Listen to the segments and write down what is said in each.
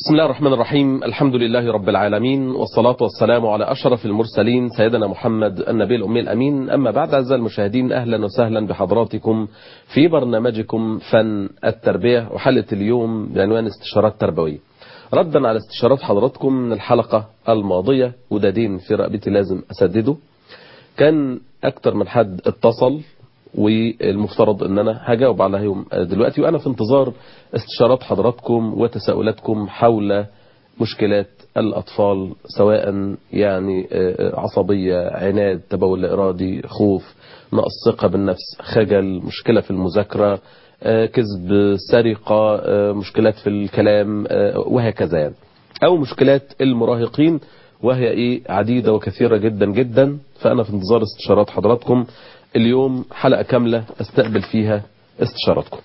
بسم الله الرحمن الرحيم الحمد لله رب العالمين والصلاة والسلام على أشرف المرسلين سيدنا محمد النبي الأمي الأمين أما بعد أعزائي المشاهدين أهلا وسهلا بحضراتكم في برنامجكم فن التربية وحلقة اليوم بعنوان استشارات تربوية ردا على استشارات حضراتكم من الحلقة الماضية وده دين في رقبتي لازم أسدده كان أكتر من حد اتصل والمفترض ان انا هجاوب عليهم دلوقتي وانا في انتظار استشارات حضراتكم وتساؤلاتكم حول مشكلات الاطفال سواء يعني عصبية عناد تبول لا ارادي خوف نقص ثقة بالنفس خجل مشكلة في المذاكرة كذب سرقة مشكلات في الكلام وهكذا يعني او مشكلات المراهقين وهي ايه عديدة وكثيرة جدا جدا فانا في انتظار استشارات حضراتكم اليوم حلقة كاملة استقبل فيها استشاراتكم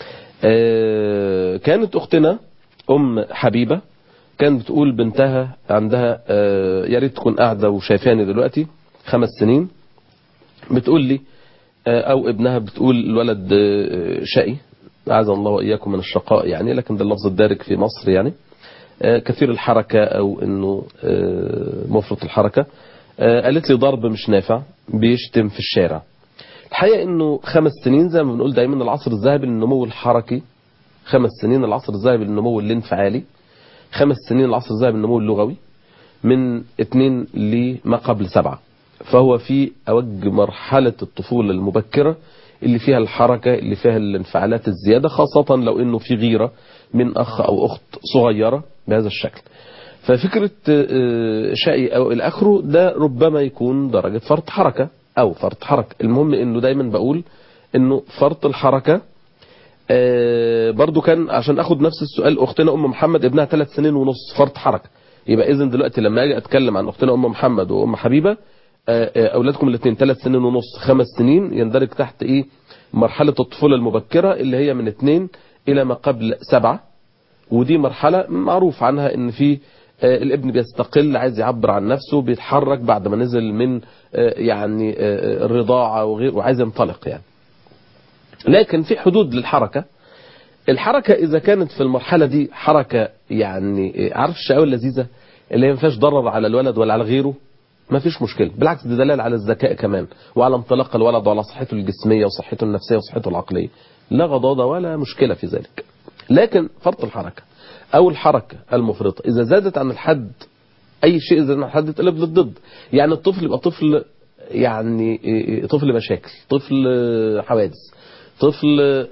كانت اختنا ام حبيبة كانت بتقول بنتها عندها يا ريت تكون قاعدة وشايفاني دلوقتي خمس سنين بتقول لي او ابنها بتقول الولد شقي اعاذ الله واياكم من الشقاء يعني لكن ده اللفظ الدارج في مصر يعني كثير الحركة او انه مفرط الحركة قالت لي ضرب مش نافع بيشتم في الشارع الحقيقة انه خمس سنين زي ما بنقول دايما العصر الذهبي للنمو الحركي خمس سنين العصر الذهبي للنمو الانفعالي خمس سنين العصر الذهبي للنمو اللغوي من اتنين لما قبل سبعة فهو في أوج مرحلة الطفولة المبكرة اللي فيها الحركة اللي فيها الانفعالات الزيادة خاصة لو انه في غيرة من اخ او اخت صغيرة بهذا الشكل ففكرة شقي او الى اخره ده ربما يكون درجة فرط حركة او فرط حركة المهم انه دايما بقول انه فرط الحركة برضو كان عشان اخد نفس السؤال اختنا ام محمد ابنها ثلاث سنين ونص فرط حركة يبقى اذا دلوقتي لما اجي اتكلم عن اختنا ام محمد وام حبيبة اولادكم الاثنين ثلاث سنين ونص خمس سنين يندرج تحت ايه مرحلة الطفولة المبكرة اللي هي من اثنين الى ما قبل سبعة ودي مرحلة معروف عنها ان في الابن بيستقل عايز يعبر عن نفسه بيتحرك بعد ما نزل من يعني الرضاعة وغير وعايز ينطلق يعني لكن في حدود للحركة الحركة إذا كانت في المرحلة دي حركة يعني عارف الشقاوة اللذيذة اللي هي ما فيهاش ضرر على الولد ولا على غيره ما فيش مشكلة بالعكس ده دلال على الذكاء كمان وعلى انطلاق الولد وعلى صحته الجسمية وصحته النفسية وصحته العقلية لا غضاضة ولا مشكلة في ذلك لكن فرط الحركة أو الحركة المفرطة إذا زادت عن الحد أي شيء زاد عن الحد يتقلب للضد يعني الطفل يبقى طفل يعني طفل مشاكل طفل حوادث طفل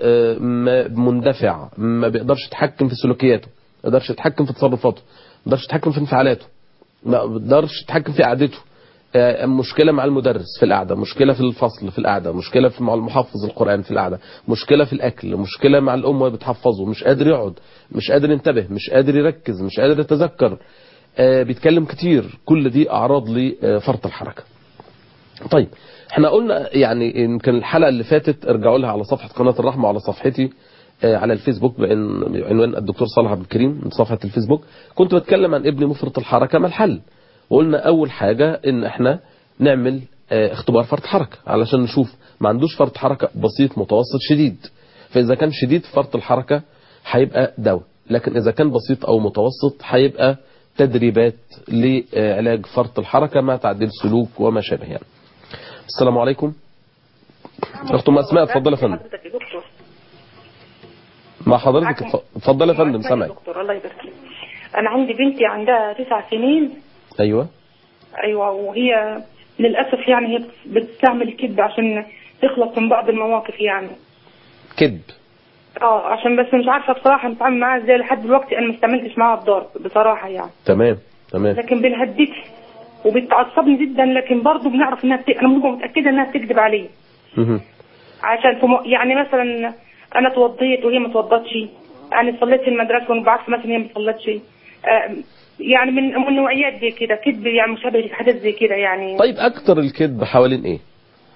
مندفع ما بيقدرش يتحكم في سلوكياته ما بيقدرش يتحكم في تصرفاته ما بيقدرش يتحكم في انفعالاته ما بيقدرش يتحكم في قعدته مشكلة مع المدرس في القعدة مشكلة في الفصل في القعدة مشكلة في مع المحفظ القرآن في القعدة مشكلة في الأكل مشكلة مع الأم وهي بتحفظه مش قادر يقعد مش قادر ينتبه مش قادر يركز مش قادر يتذكر بيتكلم كتير كل دي أعراض لفرط الحركة طيب احنا قلنا يعني يمكن الحلقة اللي فاتت ارجعوا لها على صفحة قناة الرحمة وعلى صفحتي على الفيسبوك بعنوان الدكتور صالح عبد الكريم من صفحة الفيسبوك كنت بتكلم عن ابني مفرط الحركة ما الحل وقلنا اول حاجة ان احنا نعمل اختبار فرط حركة علشان نشوف ما عندوش فرط حركة بسيط متوسط شديد فاذا كان شديد فرط الحركة هيبقى دواء لكن اذا كان بسيط او متوسط هيبقى تدريبات لعلاج فرط الحركة مع تعديل سلوك وما شابه يعني السلام عليكم اخت ام اسماء اتفضل يا فندم مع حضرتك اتفضل يا فندم سامعك دكتور الله يبارك فيك انا عندي بنتي عندها تسع سنين ايوه ايوه وهي للاسف يعني هي بتستعمل كذب عشان تخلص من بعض المواقف يعني كذب اه عشان بس مش عارفه بصراحه نتعامل معاها ازاي لحد دلوقتي انا ما استعملتش معاها الضرب بصراحه يعني تمام تمام لكن بنهددها وبتعصبني جدا لكن برضه بنعرف انها بت... انا ببقى متاكده انها بتكذب عليه مه. عشان في م... يعني مثلا انا اتوضيت وهي ما اتوضتش انا صليت في المدرسه وانا بعرف مثلا هي ما صلتش آه يعني من من النوعيات دي كده كذب يعني مشابه لحاجات زي كده يعني طيب اكتر الكذب حوالين ايه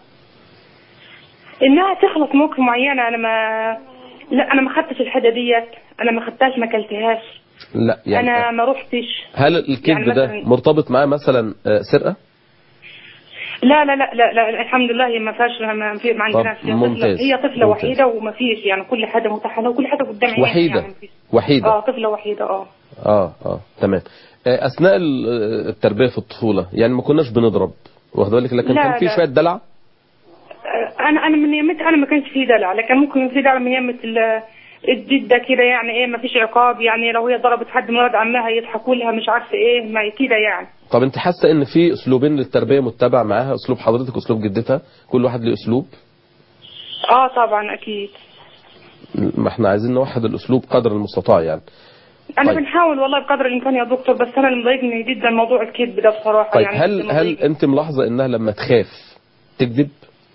انها تخلص موقف معينه انا ما لا انا ما خدتش الحاجه ديت انا ما خدتهاش ما اكلتهاش لا يعني انا ما روحتش هل الكذب يعني ده مثلاً- مرتبط معاه مثلا آه، سرقة لا لا لا لا, لا الحمد لله هي ما فيهاش ما في ما عندناش طب هي ممتاز، طفله هي طفله ممتاز. وحيده وما فيش يعني كل حاجه متاحه لها وكل حاجه قدام عيني وحيدة يعني مفيش. وحيدة اه طفله وحيده اه اه اه تمام آه، اثناء ال- التربيه في الطفوله يعني ما كناش بنضرب واخد بالك لكن لا، كان في لا. شويه دلع آه، انا انا من يمتي انا ما كانش فيه دلع لكن ممكن يكون فيه دلع من يمة ال- الجدة كده يعني ايه ما فيش عقاب يعني لو هي ضربت حد من ولاد عمها يضحكوا لها مش عارفه ايه ما كده يعني طب انت حاسه ان في اسلوبين للتربيه متبع معاها اسلوب حضرتك واسلوب جدتها كل واحد له اسلوب اه طبعا اكيد ما احنا عايزين نوحد الاسلوب قدر المستطاع يعني انا طيب. بنحاول والله بقدر الامكان يا دكتور بس انا اللي مضايقني جدا موضوع الكذب ده بصراحه طيب يعني هل جداً هل مضايقني. انت ملاحظه انها لما تخاف تكذب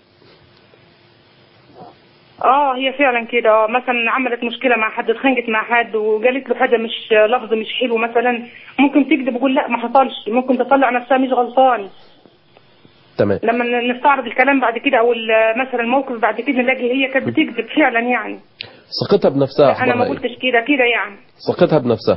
اه هي فعلا كده اه مثلا عملت مشكله مع حد اتخانقت مع حد وقالت له حاجه مش لفظ مش حلو مثلا ممكن تكذب وتقول لا ما حصلش ممكن تطلع نفسها مش غلطان تمام لما ن- نستعرض الكلام بعد كده او ال- مثلا الموقف بعد كده نلاقي هي كانت بتكذب فعلا يعني ثقتها بنفسها انا ما اخبارها ايه قلتش كده كده يعني ثقتها بنفسها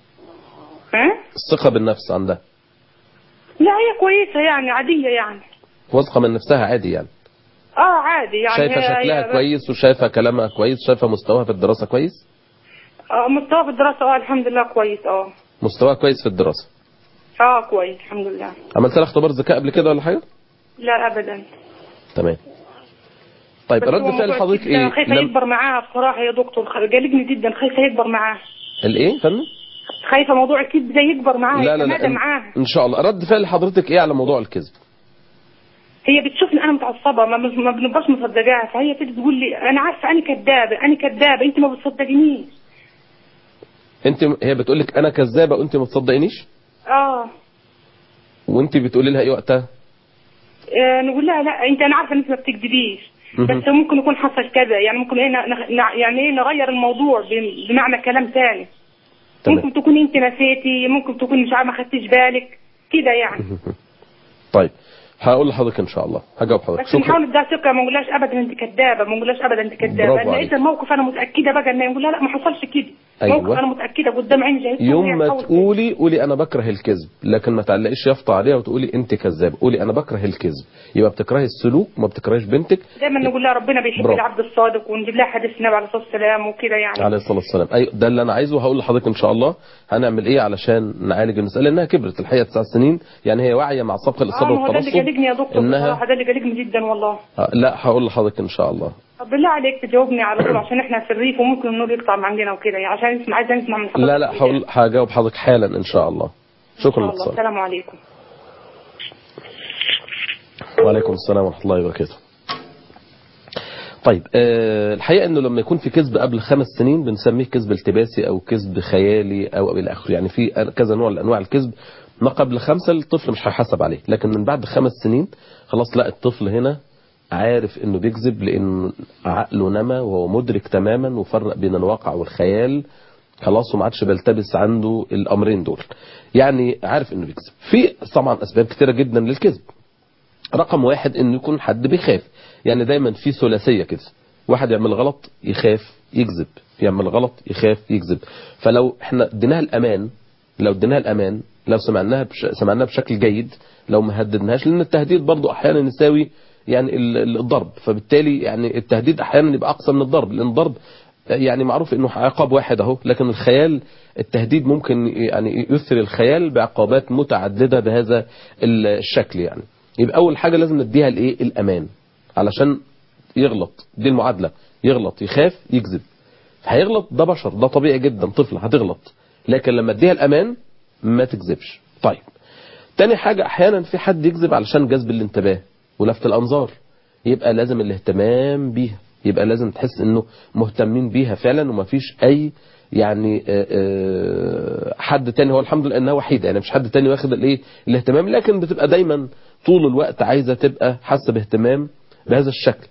ها الثقه بالنفس عندها لا هي كويسه يعني عاديه يعني واثقه من نفسها عادي يعني اه عادي يعني شايفه هي- شكلها هي- كويس وشايفه كلامها كويس شايفه مستواها في الدراسه كويس اه مستوى في الدراسه اه الحمد لله كويس اه مستواها كويس في الدراسه اه كويس الحمد لله عملت لها اختبار ذكاء قبل كده ولا حاجه لا ابدا تمام طيب بس هو رد فعل موضوع حضرتك الكذب ده ايه خايفه لم... يكبر معاها بصراحه يا دكتور خ- قلقني جدا خايفه يكبر معاها الايه فندم خايفه موضوع الكذب ده يكبر معاها لا لا يتمادى لا معاها ان شاء الله رد فعل حضرتك ايه على موضوع الكذب هي بتشوفني انا متعصبه ما, ما بنبقاش مصدقاها فهي تيجي تقول لي انا عارفه انا كدابه انا كدابه انت ما بتصدقينيش انت هي بتقول لك انا كذابه وانت ما تصدقينيش اه وانت بتقولي لها ايه وقتها آه، نقول لها لا انت انا عارفه ان انت ما بتكذبيش مهم. بس ممكن يكون حصل كذا يعني ممكن ايه ن- ن- يعني ايه نغير الموضوع ب- بمعنى كلام ثاني تمام ممكن تكون انت نسيتي ممكن تكون مش عارفه ما خدتيش بالك كده يعني طيب هقول لحضرتك ان شاء الله هجاوب حضرتك بس شكرا نحاول نديها ثقه ما نقولهاش ابدا انت كدابه ما نقولهاش ابدا انت كدابه برافو لقيت عليك. الموقف انا متاكده بقى ان نقول لها لا ما حصلش كده أيوة. موقف انا متاكده قدام عيني جاي يوم ما تقولي قولي انا بكره الكذب لكن ما تعلقيش يافطه عليها وتقولي انت كذاب قولي انا بكره الكذب يبقى بتكرهي السلوك ما بتكرهيش بنتك دايما نقول لها ربنا بيحب برافو. العبد الصادق ونجيب لها حديث النبي عليه الصلاه والسلام وكده يعني عليه الصلاه والسلام ايوه ده اللي انا عايزه هقول لحضرتك ان شاء الله هنعمل ايه علشان نعالج المساله لانها كبرت الحقيقه تسع سنين يعني هي واعيه مع سبق اه الاصابه ما هو ده اللي والترصد قلقني يا دكتور انها بصراحه ده اللي قلقني جدا والله آه، لا هقول لحضرتك ان شاء الله طب بالله عليك تجاوبني على طول عشان احنا في الريف وممكن النور يقطع من عندنا وكده يعني عشان نسمع عايزه نسمع من حضرتك لا لا هقول هجاوب حضرتك حالا ان شاء الله شكرا الله للاتصال السلام عليكم وعليكم السلام ورحمة الله وبركاته طيب آه، الحقيقة انه لما يكون في كذب قبل خمس سنين بنسميه كذب التباسي او كذب خيالي او الى اخره يعني في كذا نوع من انواع الكذب ما قبل خمسة الطفل مش هيحاسب عليه لكن من بعد خمس سنين خلاص لا الطفل هنا عارف انه بيكذب لان عقله نما وهو مدرك تماما وفرق بين الواقع والخيال خلاص وما عادش بيلتبس عنده الامرين دول يعني عارف انه بيكذب في طبعا اسباب كتيره جدا للكذب رقم واحد انه يكون حد بيخاف يعني دايما في ثلاثيه كده واحد يعمل غلط يخاف يكذب يعمل غلط يخاف يكذب فلو احنا اديناها الامان لو اديناها الامان لو سمعناها بش... سمعناها بشكل جيد لو ما هددناهاش لان التهديد برضو احيانا يساوي يعني ال- ال- الضرب فبالتالي يعني التهديد احيانا يبقى اقصى من الضرب لان الضرب يعني معروف انه عقاب واحد اهو لكن الخيال التهديد ممكن يعني يثري الخيال بعقابات متعدده بهذا الشكل يعني يبقى اول حاجه لازم نديها الايه الامان علشان يغلط دي المعادله يغلط يخاف يكذب هيغلط ده بشر ده طبيعي جدا طفل هتغلط لكن لما اديها الامان ما تكذبش طيب تاني حاجة احيانا في حد يكذب علشان جذب الانتباه ولفت الانظار يبقى لازم الاهتمام بيها يبقى لازم تحس انه مهتمين بيها فعلا ومفيش اي يعني آه، آه، حد تاني هو الحمد لله انها وحيده يعني مش حد تاني واخد الايه الاهتمام لكن بتبقى دايما طول الوقت عايزه تبقى حاسه باهتمام بهذا الشكل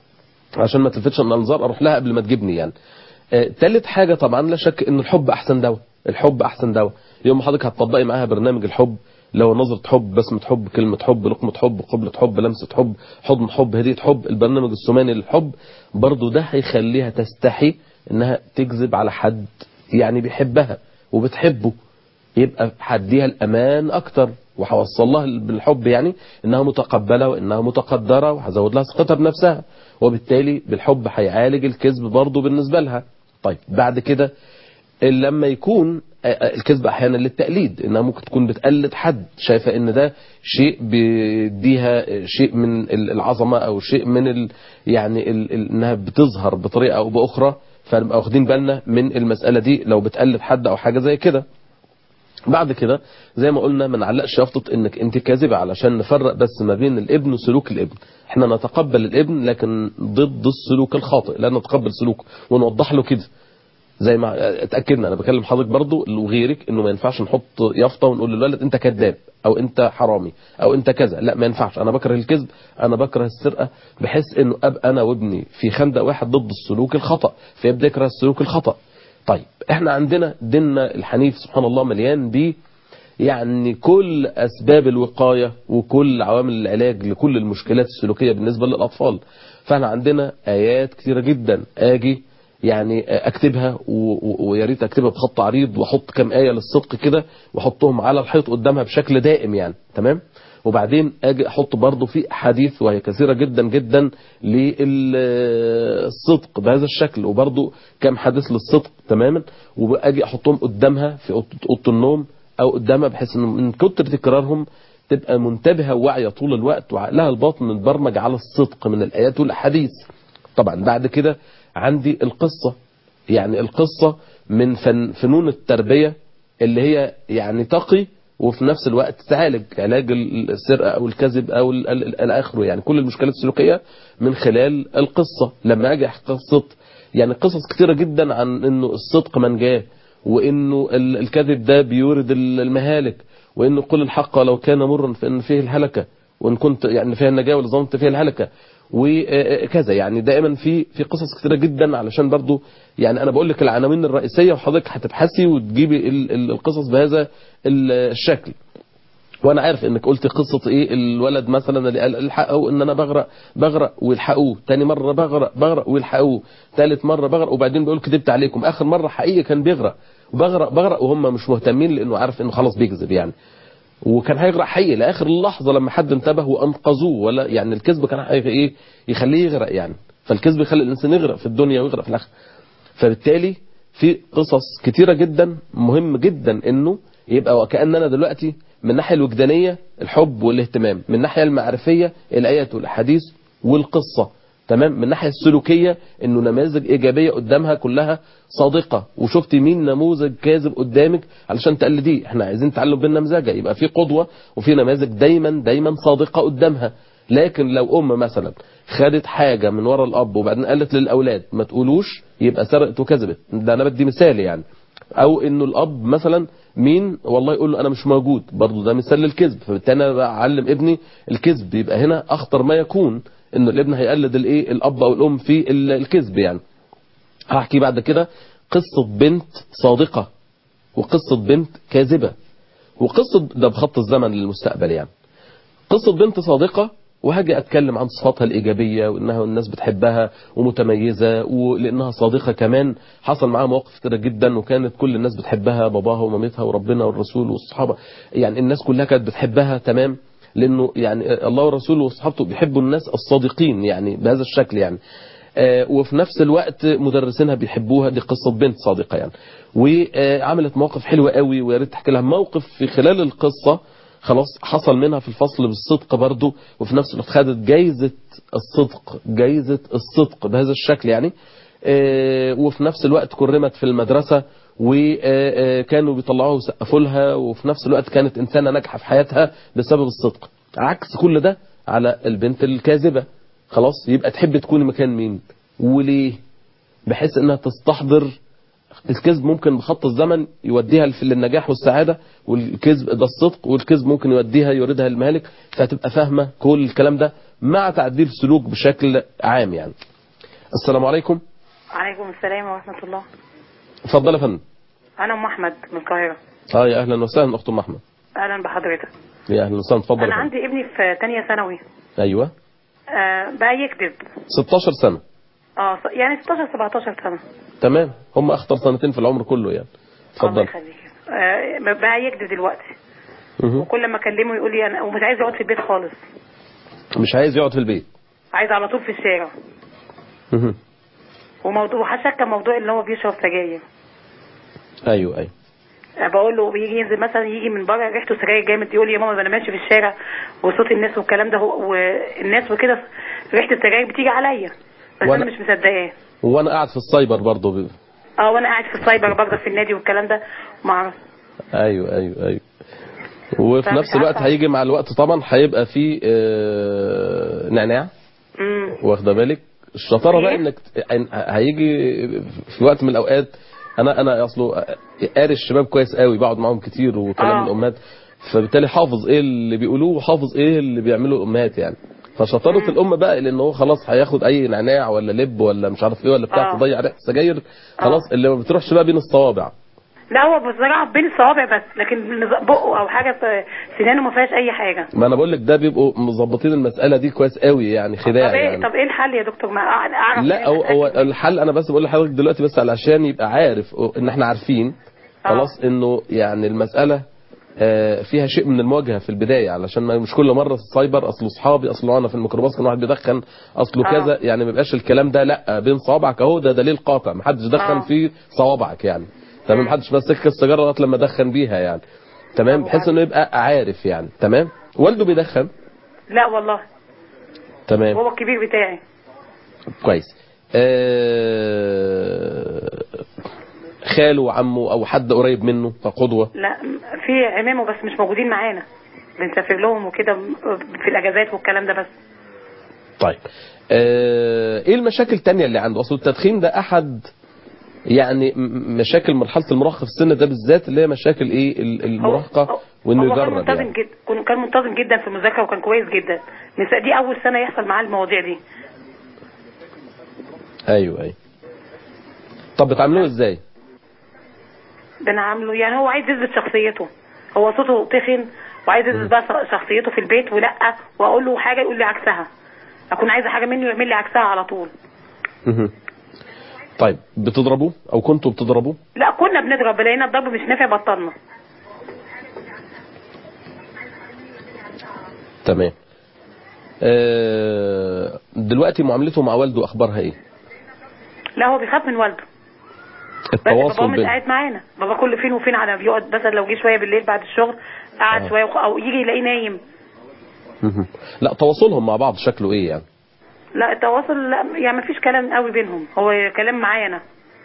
عشان ما تلفتش الانظار اروح لها قبل ما تجيبني يعني آه، تالت حاجه طبعا لا شك ان الحب احسن دواء الحب احسن دواء يوم ما حضرتك هتطبقي معاها برنامج الحب لو نظرة حب بسمة حب كلمة حب لقمة حب قبلة حب لمسة حب حضن حب هدية حب البرنامج الثماني للحب برضو ده هيخليها تستحي انها تكذب على حد يعني بيحبها وبتحبه يبقى هديها الامان اكتر وهوصل لها بالحب يعني انها متقبله وانها متقدره وهزود لها ثقتها بنفسها وبالتالي بالحب هيعالج الكذب برضه بالنسبه لها طيب بعد كده لما يكون الكذب احيانا للتقليد انها ممكن تكون بتقلد حد شايفه ان ده شيء بيديها شيء من العظمه او شيء من ال يعني ال ال انها بتظهر بطريقه او باخرى فنبقى واخدين بالنا من المساله دي لو بتقلد حد او حاجه زي كده بعد كده زي ما قلنا ما نعلقش يافطه انك انت كاذبه علشان نفرق بس ما بين الابن وسلوك الابن احنا نتقبل الابن لكن ضد السلوك الخاطئ لا نتقبل سلوكه ونوضح له كده زي ما اتاكدنا انا بكلم حضرتك برضو وغيرك انه ما ينفعش نحط يافطه ونقول للولد انت كذاب او انت حرامي او انت كذا لا ما ينفعش انا بكره الكذب انا بكره السرقه بحيث انه ابقى انا وابني في خندق واحد ضد السلوك الخطا فيبدا يكره السلوك الخطا طيب احنا عندنا ديننا الحنيف سبحان الله مليان ب يعني كل اسباب الوقايه وكل عوامل العلاج لكل المشكلات السلوكيه بالنسبه للاطفال فاحنا عندنا ايات كثيره جدا اجي يعني اكتبها ويا ريت اكتبها بخط عريض واحط كام ايه للصدق كده واحطهم على الحيط قدامها بشكل دائم يعني تمام وبعدين اجي احط برضه في احاديث وهي كثيره جدا جدا للصدق بهذا الشكل وبرضه كام حديث للصدق تماما واجي احطهم قدامها في اوضه النوم او قدامها بحيث ان من كتر تكرارهم تبقى منتبهه وواعيه طول الوقت وعقلها الباطن متبرمج على الصدق من الايات والاحاديث طبعا بعد كده عندي القصة يعني القصة من فن فنون التربية اللي هي يعني تقي وفي نفس الوقت تعالج علاج السرقة أو الكذب أو الآخر يعني كل المشكلات السلوكية من خلال القصة لما أجي أحكي قصة يعني قصص كتيرة جدا عن إنه الصدق منجاه وإنه الكذب ده بيورد المهالك وإنه قل الحق ولو كان مرا فإن فيه الهلكة وإن كنت يعني فيها النجاة ولو ظننت فيها الهلكة وكذا يعني دائما في في قصص كتيره جدا علشان برضو يعني انا بقول لك العناوين الرئيسيه وحضرتك هتبحثي وتجيبي القصص بهذا الشكل وانا عارف انك قلت قصه ايه الولد مثلا اللي قال الحقوا ان انا بغرق بغرق ويلحقوه تاني مره بغرق بغرق ويلحقوه ثالث مره بغرق وبعدين بيقول كدبت عليكم اخر مره حقيقي كان بيغرق بغرق بغرق وهم مش مهتمين لانه عارف انه خلاص بيكذب يعني وكان هيغرق حي لاخر اللحظه لما حد انتبه وانقذوه ولا يعني الكذب كان ايه يخليه يغرق يعني فالكذب يخلي الانسان يغرق في الدنيا ويغرق في الاخره فبالتالي في قصص كتيره جدا مهم جدا انه يبقى وكاننا دلوقتي من الناحيه الوجدانيه الحب والاهتمام من الناحيه المعرفيه الايات والاحاديث والقصه تمام من الناحيه السلوكيه انه نماذج ايجابيه قدامها كلها صادقه وشفت مين نموذج كاذب قدامك علشان تقلديه احنا عايزين تعلم بالنمذجه يبقى في قدوه وفي نماذج دايما دايما صادقه قدامها لكن لو ام مثلا خدت حاجه من ورا الاب وبعدين قالت للاولاد ما تقولوش يبقى سرقت وكذبت ده انا بدي مثال يعني او انه الاب مثلا مين والله يقول له انا مش موجود برضه ده مثال للكذب فبالتالي انا بعلم ابني الكذب يبقى هنا اخطر ما يكون ان الابن هيقلد الايه الاب او الام في الكذب يعني هحكي بعد كده قصة بنت صادقة وقصة بنت كاذبة وقصة ده بخط الزمن للمستقبل يعني قصة بنت صادقة وهاجي اتكلم عن صفاتها الايجابيه وانها الناس بتحبها ومتميزه ولانها صادقه كمان حصل معاها مواقف كتيره جدا وكانت كل الناس بتحبها باباها ومامتها وربنا والرسول والصحابه يعني الناس كلها كانت بتحبها تمام لانه يعني الله ورسوله وصحابته بيحبوا الناس الصادقين يعني بهذا الشكل يعني آه وفي نفس الوقت مدرسينها بيحبوها دي قصه بنت صادقه يعني وعملت مواقف حلوه قوي ويا ريت تحكي لها موقف في خلال القصه خلاص حصل منها في الفصل بالصدق برضه وفي نفس الوقت خدت جايزه الصدق جايزه الصدق بهذا الشكل يعني آه وفي نفس الوقت كرمت في المدرسه وكانوا بيطلعوها ويسقفوا لها وفي نفس الوقت كانت انسانه ناجحه في حياتها بسبب الصدق عكس كل ده على البنت الكاذبه خلاص يبقى تحب تكوني مكان مين وليه بحيث انها تستحضر الكذب ممكن بخط الزمن يوديها للنجاح والسعاده والكذب ده الصدق والكذب ممكن يوديها يوردها المهالك فهتبقى فاهمه كل الكلام ده مع تعديل سلوك بشكل عام يعني السلام عليكم عليكم السلام ورحمه الله اتفضل يا فندم انا ام احمد من القاهره اه يا اهلا وسهلا اخت ام احمد اهلا بحضرتك يا اهلا وسهلا اتفضل انا عندي ابني في ثانيه ثانوي ايوه آه بقى يكذب 16 سنه اه ص- يعني 16 17 سنه تمام هم اخطر سنتين في العمر كله يعني الله اتفضل يخليك آه بقى يكذب دلوقتي مه. كل ما اكلمه يقول لي انا ومش عايز يقعد في البيت خالص مش عايز يقعد في البيت عايز على طول في الشارع مه. وموضوع وحشك موضوع اللي هو بيشرب سجاير ايوه ايوه بقول له بيجي ينزل مثلا يجي من بره ريحته سجاير جامد يقول لي يا ماما ده انا ماشي في الشارع وصوت الناس والكلام ده هو والناس وكده ريحه السجاير بتيجي عليا بس وأنا- انا مش مصدقاه وانا قاعد في السايبر برضه ب... اه وانا قاعد في السايبر برضه في النادي والكلام ده ما اعرف ايوه ايوه ايوه وفي فمش نفس الوقت عارفة. هيجي مع الوقت طبعا هيبقى في آه، نعناع امم واخده بالك الشطاره بقى إيه؟ انك ت- إن- هيجي في وقت من الاوقات انا انا اصله قاري الشباب كويس قوي بقعد معاهم كتير وكلام آه. الامهات فبالتالي حافظ ايه اللي بيقولوه وحافظ ايه اللي بيعملوا الامهات يعني فشطاره الام بقى لان هو خلاص هياخد اي نعناع ولا لب ولا مش عارف ايه ولا بتاع آه. تضيع ريحه السجاير خلاص اللي ما بتروحش بقى بين الصوابع لا هو بصراحه بين الصوابع بس لكن بقه او حاجه في سنانه ما فيهاش اي حاجه ما انا بقول لك ده بيبقوا مظبطين المساله دي كويس قوي يعني خداع طب ايه يعني طب ايه الحل يا دكتور ما أع- اعرف لا هو, منين هو أتأكد؟ الحل انا بس بقول لحضرتك دلوقتي بس علشان يبقى عارف ان احنا عارفين آه. خلاص انه يعني المساله آه، فيها شيء من المواجهه في البدايه علشان ما مش كل مره السايبر اصله اصحابي اصله انا في الميكروباص كان واحد بيدخن اصله آه. كذا يعني ما يبقاش الكلام ده لا بين صوابعك اهو ده دليل قاطع ما حدش دخن آه. في صوابعك يعني تمام ما حدش مسك السيجاره لغايه لما دخن بيها يعني تمام طب بحيث انه يبقى عارف يعني تمام والده بيدخن لا والله تمام هو الكبير بتاعي كويس آه، خاله وعمه او حد قريب منه كقدوه لا في عمامه بس مش موجودين معانا بنسافر لهم وكده في الاجازات والكلام ده بس طيب آه، ايه المشاكل التانية اللي عنده اصل التدخين ده احد يعني م- مشاكل مرحله المراهقه في السن ده بالذات اللي هي مشاكل ايه ال- المراهقه وانه هو كان يجرب منتظم يعني جدا كان- كان منتظم جدا في المذاكره وكان كويس جدا بس دي اول سنه يحصل معاه المواضيع دي ايوه ايوه طب بتعاملوه ازاي ده انا عامله يعني هو عايز يثبت شخصيته هو صوته تخن وعايز يثبت بقى شخصيته في البيت ولا واقول له حاجه يقول لي عكسها اكون عايزه حاجه منه يعمل لي عكسها على طول مهم. طيب بتضربوه او كنتوا بتضربوه لا كنا بنضرب لقينا الضرب مش نافع بطلنا تمام آه، دلوقتي معاملته مع والده اخبارها ايه لا هو بيخاف من والده بس التواصل بابا مش بين قاعد معانا بابا كل فين وفين على بيقعد مثلا لو جه شويه بالليل بعد الشغل قعد آه. شويه وخ- او يجي يلاقيه نايم مهم. لا تواصلهم مع بعض شكله ايه يعني لا التواصل لا يعني ما فيش كلام قوي بينهم هو كلام معايا انا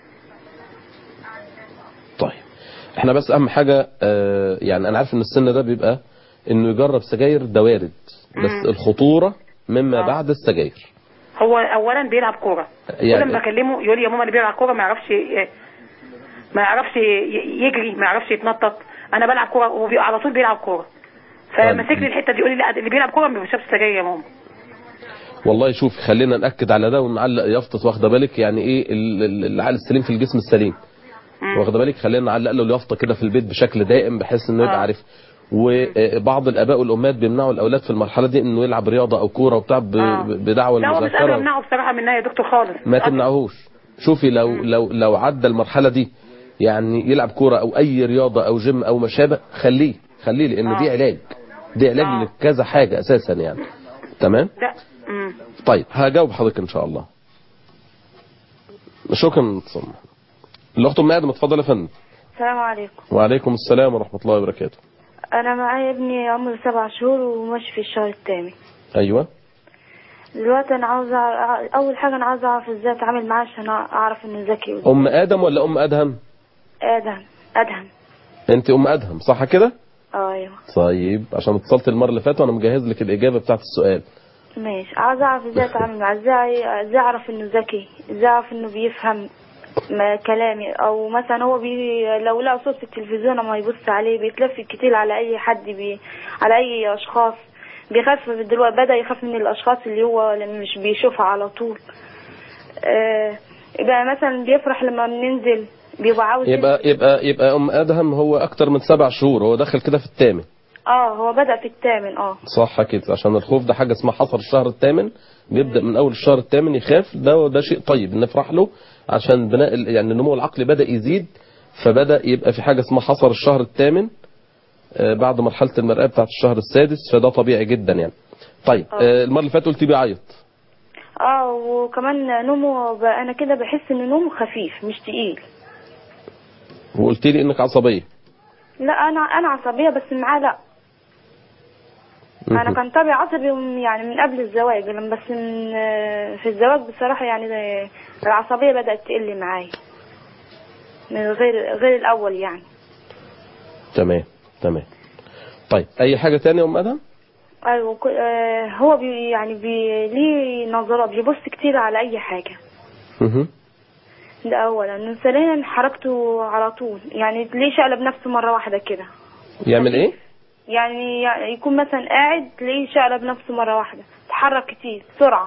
طيب احنا بس اهم حاجة آه، يعني انا عارف ان السن ده بيبقى انه يجرب سجاير ده وارد بس مم. الخطورة مما آه. بعد السجاير هو اولا بيلعب كوره يعني- كل ما بكلمه يقول لي يا ماما اللي بيلعب كوره ما يعرفش ما يعرفش ي- يجري ما يعرفش يتنطط انا بلعب كوره وهو على طول بيلعب كوره فمسك لي الحته دي يقول لي لا اللي بيلعب كوره ما بيشربش سجاير يا ماما والله شوف خلينا نأكد على ده ونعلق يافطة واخده بالك يعني ايه ال- ال- العقل السليم في الجسم السليم مم. واخده بالك خلينا نعلق له اليافطة كده في البيت بشكل دائم بحيث انه يبقى آه. عارف وبعض الاباء والامهات بيمنعوا الاولاد في المرحله دي انه يلعب رياضه او كوره وبتاع ب- آه. بدعوى لا هو مش قادر المذاكره امنعه بصراحه منها يا دكتور خالص ما تمنعهوش شوفي لو لو لو عدى المرحله دي يعني يلعب كوره او اي رياضه او جيم او ما شابه خليه خليه لان دي آه. علاج دي علاج آه. لكذا حاجه اساسا يعني تمام لا مم. طيب هجاوب حضرتك ان شاء الله شكرا تصم الاخت ام ادم اتفضل يا فندم السلام عليكم وعليكم السلام ورحمه الله وبركاته انا معايا ابني عمره سبع شهور وماشي في الشهر الثامن ايوه دلوقتي انا عاوزه أع- اول حاجه انا عاوزه اعرف ازاي اتعامل معاه عشان اعرف انه ذكي ام ادم ولا ام ادهم ادهم ادهم انت ام ادهم صح كده آه، ايوه طيب عشان اتصلت المره اللي فاتت وانا مجهز لك الاجابه بتاعت السؤال ماشي عاوزه اعرف ازاي اتعامل معاه ازاي ازاي اعرف انه ذكي ازاي اعرف انه بيفهم ما كلامي او مثلا هو بي لو لقى صوت في التلفزيون ما يبص عليه بيتلفت كتير على اي حد بي على اي اشخاص بيخاف دلوقتي بدا يخاف من الاشخاص اللي هو اللي مش بيشوفها على طول آه يبقى مثلا بيفرح لما بننزل بيبقى عاوز يبقى يبقى يبقى ام ادهم هو اكتر من سبع شهور هو داخل كده في الثامن اه هو بدا في الثامن اه صح كده عشان الخوف ده حاجه اسمها حصر الشهر الثامن بيبدا من اول الشهر الثامن يخاف ده ده شيء طيب نفرح له عشان بناء ال- يعني النمو العقلي بدا يزيد فبدا يبقى في حاجه اسمها حصر الشهر الثامن آه، بعد مرحله المراه بتاعت الشهر السادس فده طبيعي جدا يعني طيب آه. آه، المره اللي فاتت قلت بيعيط اه وكمان نومه ب- انا كده بحس ان نومه خفيف مش تقيل وقلت لي انك عصبيه لا انا انا عصبيه بس معاه لا انا مهم. كان طبعي عصبي من- يعني من قبل الزواج لما بس من في الزواج بصراحه يعني العصبيه بدات تقل معايا من غير غير الاول يعني تمام تمام طيب اي حاجه تانية يا ام ادهم ايوه كل- آه، هو بي يعني بي ليه نظرات بيبص كتير على اي حاجه مهم. ده اولا ثانيا حركته على طول يعني ليه شقلب نفسه مره واحده كده يعمل ايه يعني يعني يكون مثلا قاعد تلاقيه شقلب نفسه مره واحده تحرك كتير بسرعه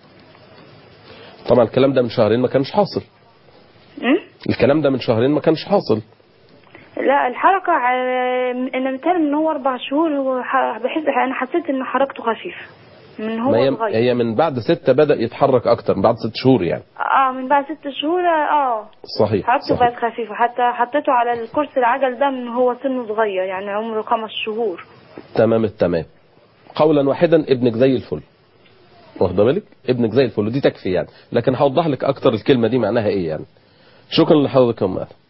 طبعا الكلام ده من شهرين ما كانش حاصل م? الكلام ده من شهرين ما كانش حاصل لا الحركة ع- انا متهيألي من هو اربع شهور هو ح- بحس انا حسيت ان حركته خفيفة من هو ما هي, صغير هي من بعد ستة بدأ يتحرك أكتر من بعد ست شهور يعني اه من بعد ست شهور اه صحيح حركته صحيح بقت خفيفة حتى حطيته على الكرسي العجل ده من هو سنه صغير يعني عمره خمس شهور تمام التمام قولا واحدا ابنك زي الفل واخده بالك ابنك زي الفل ودي تكفي يعني لكن هوضح لك اكتر الكلمه دي معناها ايه يعني شكرا لحضرتك يا ام آدم.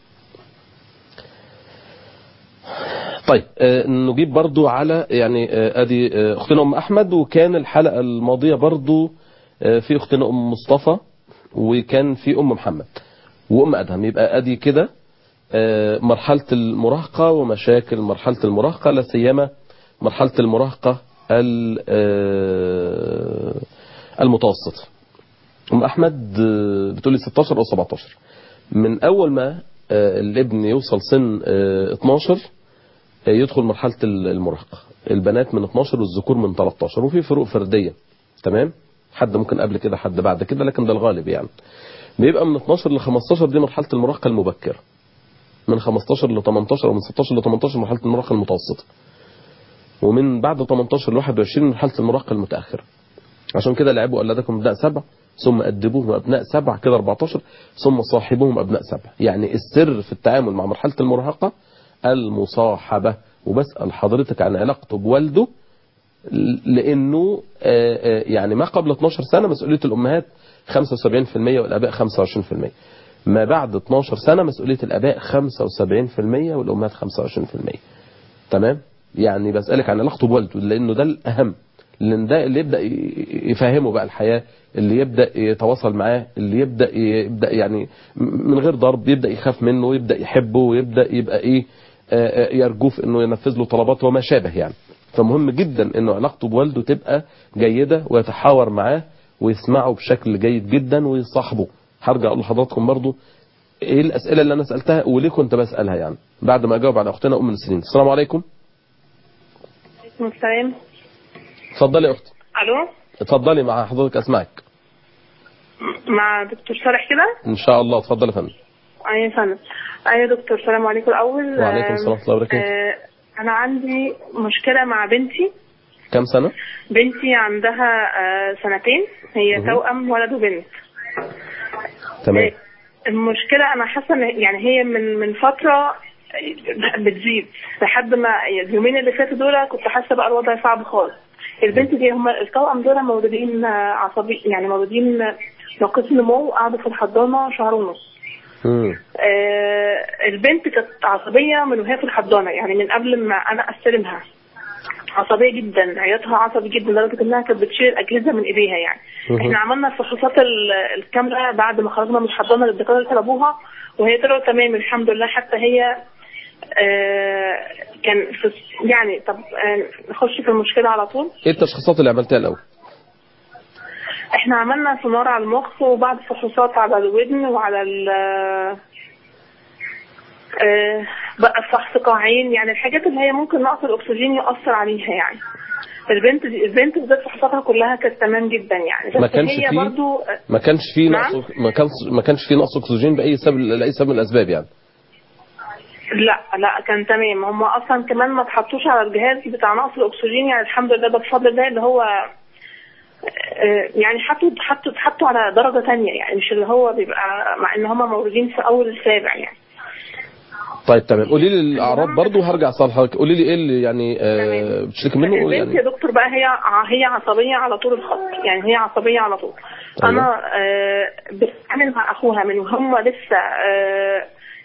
طيب آه نجيب برضو على يعني آه ادي آه اختنا ام احمد وكان الحلقه الماضيه برضو آه في اختنا ام مصطفى وكان في ام محمد وام ادهم يبقى ادي كده آه، مرحلة المراهقة ومشاكل مرحلة المراهقة لا سيما مرحلة المراهقة ال- آه، المتوسطة أم أحمد آه، بتقولي 16 أو 17 من أول ما آه، الابن يوصل سن آه، 12 آه، يدخل مرحلة ال- المراهقة البنات من 12 والذكور من 13 وفي فروق فردية تمام حد ممكن قبل كده حد بعد كده لكن ده الغالب يعني بيبقى من 12 ل 15 دي مرحلة المراهقة المبكرة من 15 ل 18 او من 16 ل 18 مرحله المراهقه المتوسطه ومن بعد 18 ل 21 مرحله المراهقه المتاخره عشان كده لعبوا اولادكم ابناء سبع ثم ادبوهم ابناء سبع كده 14 ثم صاحبوهم ابناء سبع يعني السر في التعامل مع مرحله المراهقه المصاحبه وبسال حضرتك عن علاقته بوالده لانه آه، آه، يعني ما قبل 12 سنه مسؤوليه الامهات 75% والاباء 25% ما بعد 12 سنه مسؤوليه الاباء 75% والامهات 25% تمام يعني بسالك عن علاقته بوالده لانه ده الاهم لان ده اللي يبدا ي- يفهمه بقى الحياه اللي يبدا يتواصل معاه اللي يبدا يبدا يعني من غير ضرب يبدا يخاف منه ويبدا يحبه ويبدا يبقى ايه آه، آه، يرجوه في انه ينفذ له طلباته وما شابه يعني فمهم جدا انه علاقته بوالده تبقى جيده ويتحاور معاه ويسمعه بشكل جيد جدا ويصاحبه هرجع اقول لحضراتكم برضو ايه الاسئله اللي انا سالتها وليه كنت بسالها يعني بعد ما اجاوب على اختنا ام السنين السلام عليكم السلام اتفضلي يا اختي الو اتفضلي مع حضرتك اسمعك مع دكتور صالح كده ان شاء الله اتفضلي يا فندم ايوه يا فندم ايوه يا دكتور السلام عليكم الاول وعليكم السلام ورحمة الله وبركاته. آه، انا عندي مشكله مع بنتي كم سنه بنتي عندها آه، سنتين هي مهم. توأم ولد وبنت تمام المشكلة أنا حاسة إن يعني هي من من فترة بتزيد لحد ما اليومين اللي فاتوا دول كنت حاسة بقى الوضع صعب خالص البنت دي هم التوأم دول مولودين عصبي يعني مولودين ناقص نمو قعدوا في الحضانة شهر ونص مم. آه البنت كانت عصبية من وهي في الحضانة يعني من قبل ما أنا أستلمها عصبية جدا عياطها عصبي جدا لدرجة إنها كانت بتشيل أجهزة من إيديها يعني مهم. احنا عملنا الفحوصات ال- الكاملة بعد ما خرجنا من الحضانة للدكاترة اللي طلبوها وهي طلعت تمام الحمد لله حتى هي آه كان في يعني طب آه نخش في المشكلة على طول ايه التشخيصات اللي عملتها الاول احنا عملنا سونار على المخ وبعد فحوصات على الودن وعلى ال آه، بقى فحص قاعين يعني الحاجات اللي هي ممكن نقص الاكسجين يؤثر عليها يعني البنت دي البنت بالذات فحوصاتها كلها كانت تمام جدا يعني بس ما كانش هي فيه؟ برضو ما كانش في نعم؟ نقص ما كانش ما كانش في نقص اكسجين باي سبب لاي سبب من الاسباب يعني لا لا كان تمام هم اصلا كمان ما اتحطوش على الجهاز بتاع نقص الاكسجين يعني الحمد لله ده بفضل الله اللي هو آه، يعني حطوا حطوا حطوا على درجه تانية يعني مش اللي هو بيبقى مع ان هم مولودين في اول السابع يعني طيب تمام قولي لي الاعراض برضو هرجع اسال حضرتك قولي لي ايه اللي يعني آه تمام. بتشتكي منه البنت يعني يا دكتور بقى هي ع- هي عصبيه على طول الخط يعني هي عصبيه على طول أيوة. انا آه بتتعامل مع اخوها من وهم لسه آه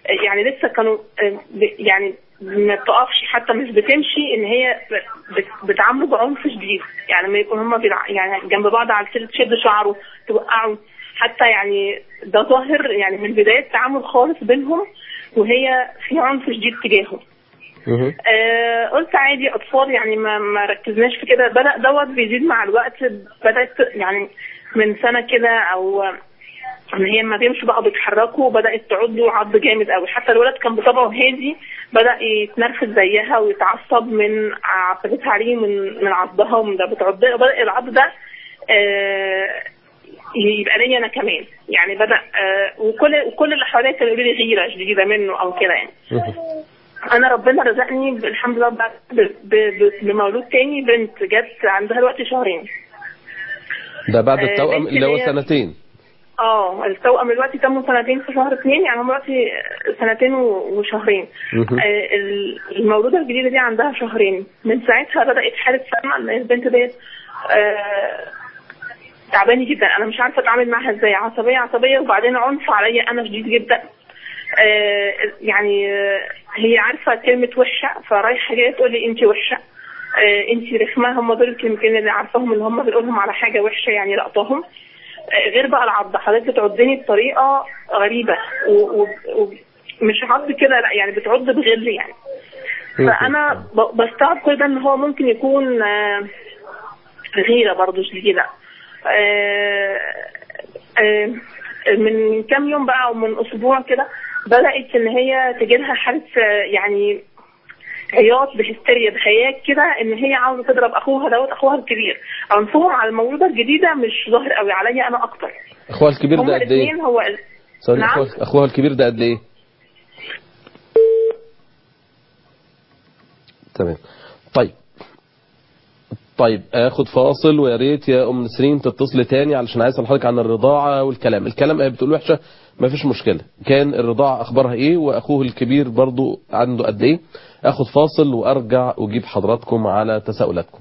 يعني لسه كانوا آه، ب- يعني ما بتقفش حتى مش بتمشي ان هي ب- بت- بتعامله بعنف شديد يعني ما يكون هما بيلع- يعني جنب بعض على السرير تشد شعره توقعه حتى يعني ده ظاهر يعني من بدايه التعامل خالص بينهم وهي في عنف شديد تجاهه مهم. آه قلت عادي اطفال يعني ما ما ركزناش في كده بدا دوت بيزيد مع الوقت بدات يعني من سنه كده او ان هي لما بيمشوا بقى بيتحركوا بدات تعض له عض جامد قوي حتى الولد كان بطبعه هادي بدا يتنرفز زيها ويتعصب من عصبتها عليه من من عضها ومن ده بتعض بدا العض ده آه يبقى ليا انا كمان يعني بدا آه وكل وكل اللي حواليا كانوا يقولوا لي غيره شديده منه او كده يعني مهم. انا ربنا رزقني الحمد لله بعد ب- ب- بمولود تاني بنت جت عندها دلوقتي شهرين ده بعد آه، التوأم بنت اللي هو اللي هي- سنتين اه التوأم دلوقتي تموا سنتين في شهر اثنين يعني هم دلوقتي سنتين و- وشهرين مهم. آه، ال- المولودة الجديدة دي عندها شهرين من ساعتها بدأت حالة سمع ان البنت ديت آه، تعباني جدا انا مش عارفة اتعامل معاها ازاي عصبية عصبية وبعدين عنف عليا انا شديد جدا آه، يعني آه، هي عارفة كلمة وحشة فرايحة جاية تقول لي انت وحشة آه، انت رخمة هم دول الكلمتين اللي عارفاهم اللي هم بنقولهم على حاجة وحشة يعني لقطاهم آه، غير بقى العض حضرتك بتعضني بطريقة غريبة ومش عض كده لا يعني بتعض بغل يعني فانا ب- بستوعب كل ده ان هو ممكن يكون آه، غيرة برضه شديدة آه، آه، من كام يوم بقى او من اسبوع كده بدات ان هي تجيلها حاله آه، يعني عياط بهستيريا بهياج كده ان هي عاوزه تضرب اخوها دوت اخوها الكبير عنفهم على المولوده الجديده مش ظاهر قوي عليا انا اكتر اخوها الكبير هما ده قد ايه الاثنين هو ال- ثواني نعم؟ اخوها اخوها الكبير ده قد ايه تمام طيب طيب اخد فاصل ويا ريت يا ام نسرين تتصلي تاني علشان عايز حضرتك عن الرضاعه والكلام الكلام ايه بتقول وحشه ما فيش مشكله كان الرضاعه اخبارها ايه واخوه الكبير برضو عنده قد ايه اخد فاصل وارجع واجيب حضراتكم على تساؤلاتكم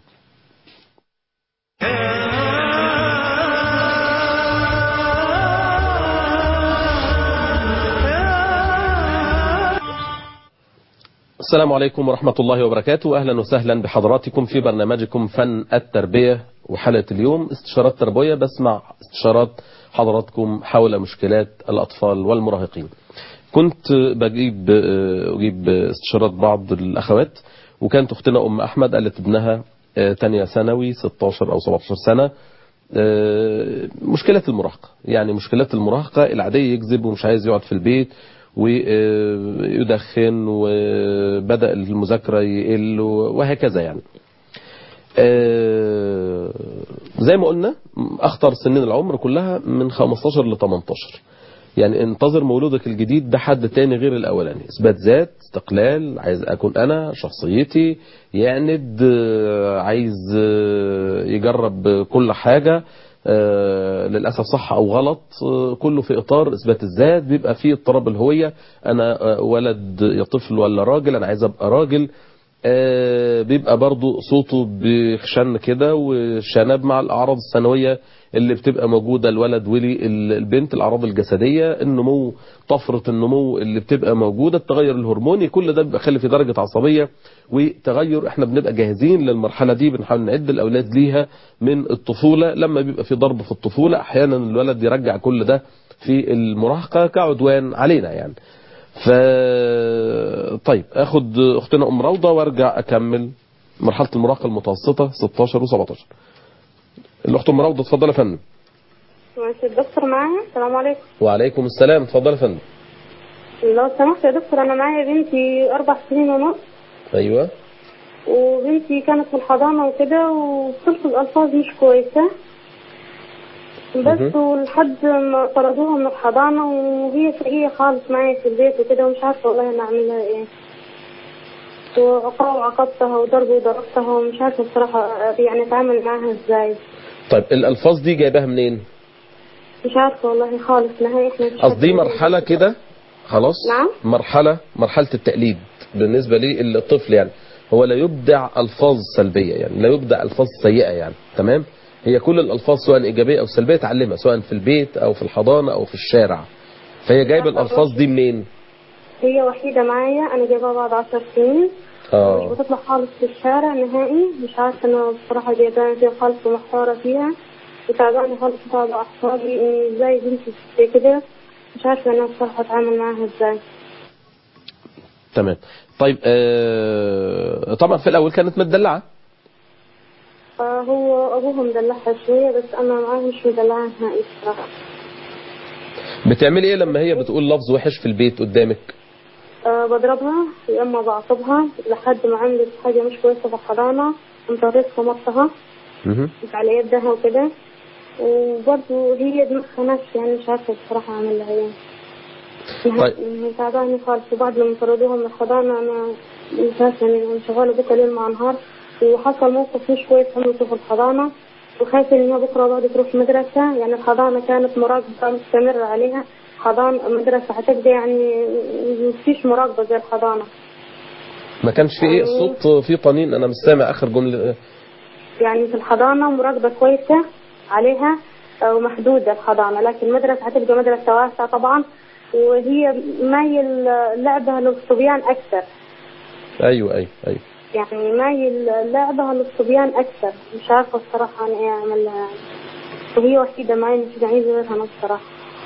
السلام عليكم ورحمة الله وبركاته أهلا وسهلا بحضراتكم في برنامجكم فن التربية وحلقة اليوم استشارات تربوية بسمع استشارات حضراتكم حول مشكلات الأطفال والمراهقين كنت بجيب أجيب استشارات بعض الأخوات وكانت أختنا أم أحمد قالت ابنها آه، تانية ثانوي 16 أو 17 سنة آه، مشكلة المراهقة يعني مشكلات المراهقة العادية يكذب ومش عايز يقعد في البيت ويدخن وبدأ المذاكرة يقل وهكذا يعني آه، زي ما قلنا أخطر سنين العمر كلها من 15 ل 18 يعني انتظر مولودك الجديد ده حد تاني غير الأولاني إثبات ذات استقلال عايز أكون أنا شخصيتي يعند آه، عايز آه، يجرب كل حاجة آه، للأسف صح أو غلط آه، كله في إطار إثبات الذات بيبقى فيه اضطراب الهوية أنا آه، ولد يا طفل ولا راجل أنا عايز أبقى راجل آه، بيبقى برضو صوته بخشن كده وشنب مع الأعراض الثانوية اللي بتبقى موجودة الولد ولي ال- البنت الأعراض الجسدية النمو طفرة النمو اللي بتبقى موجودة التغير الهرموني كل ده بيبقى خلي في درجة عصبية وتغير احنا بنبقى جاهزين للمرحلة دي بنحاول نعد الأولاد ليها من الطفولة لما بيبقى في ضرب في الطفولة أحيانا الولد يرجع كل ده في المراهقة كعدوان علينا يعني ف طيب اخد اختنا ام روضه وارجع اكمل مرحله المراهقه المتوسطه 16 و17 الاخت ام روضه اتفضل يا فندم ماشي الدكتور معايا السلام عليكم وعليكم السلام اتفضل يا فندم لو سمحت يا دكتور انا معايا بنتي اربع سنين ونص ايوه وبنتي كانت في الحضانة وكده وبتلفظ ألفاظ مش كويسة بس ولحد ما طردوها من الحضانة وهي سيئة خالص معايا في البيت وكده ومش عارفة والله أنا أعملها إيه وعقاب وعاقبتها وضرب وضربتها ومش عارفة بصراحة يعني أتعامل معاها إزاي طيب الالفاظ دي جايباها منين مش عارفة والله خالص نهائي إحنا مش قصدي عارفين. مرحله كده خلاص نعم. مرحله مرحله التقليد بالنسبه للطفل يعني هو لا يبدع الفاظ سلبيه يعني لا يبدع الفاظ سيئه يعني تمام هي كل الالفاظ سواء ايجابيه او سلبيه تعلمها سواء في البيت او في الحضانه او في الشارع فهي جايبه الالفاظ دي منين هي وحيدة معايا أنا جايبها بعد عشر سنين مش اه بتطلع خالص في الشارع نهائي مش عارفة أنا بصراحة جايباها فيها خالص ومحتارة فيها وتعبانة خالص بسبب أعصابي إني إزاي بنتي زي كده مش عارفة أنا بصراحة أتعامل معاها إزاي تمام طيب آه طبعا في الاول كانت متدلعه فهو أبوها مدلعها شوية بس أنا معاه مش مدلعها نهائي بصراحة بتعملي ايه لما هي بتقول لفظ وحش في البيت قدامك أه بضربها يا إما بعصبها لحد ما عملت حاجة مش كويسة في الحضانة مطرسها مرتها مهم. على يدها وكده وبرضه هي دماغها ناشفة يعني مش عارفة بصراحة أعمل لها إيه طيب. هي تعبانة خالص وبعد لما طردوها من الحضانة أنا مش عارفة يعني أنا شغالة بكرة ليل مع نهار وحصل موقف مش كويس عملته في الحضانة وخايفة إن هي بكرة بعد تروح مدرسة يعني الحضانة كانت مراقبة مستمرة عليها حضانة مدرسة هتبقى يعني مفيش مراقبة زي الحضانة ما كانش في ايه الصوت في طنين انا مش سامع اخر جمله يعني في الحضانة مراقبة كويسة عليها آه، ومحدودة الحضانة لكن المدرسة هتبقى مدرسة واسعة طبعا وهي مايل لعبها للصبيان أكثر ايوه ايوه ايوه يعني مايل لعبها للصبيان أكثر مش عارفة الصراحة أنا إيه أعمل لها يعني وهي وحيدة معي مش عايزة غيرها أنا الصراحة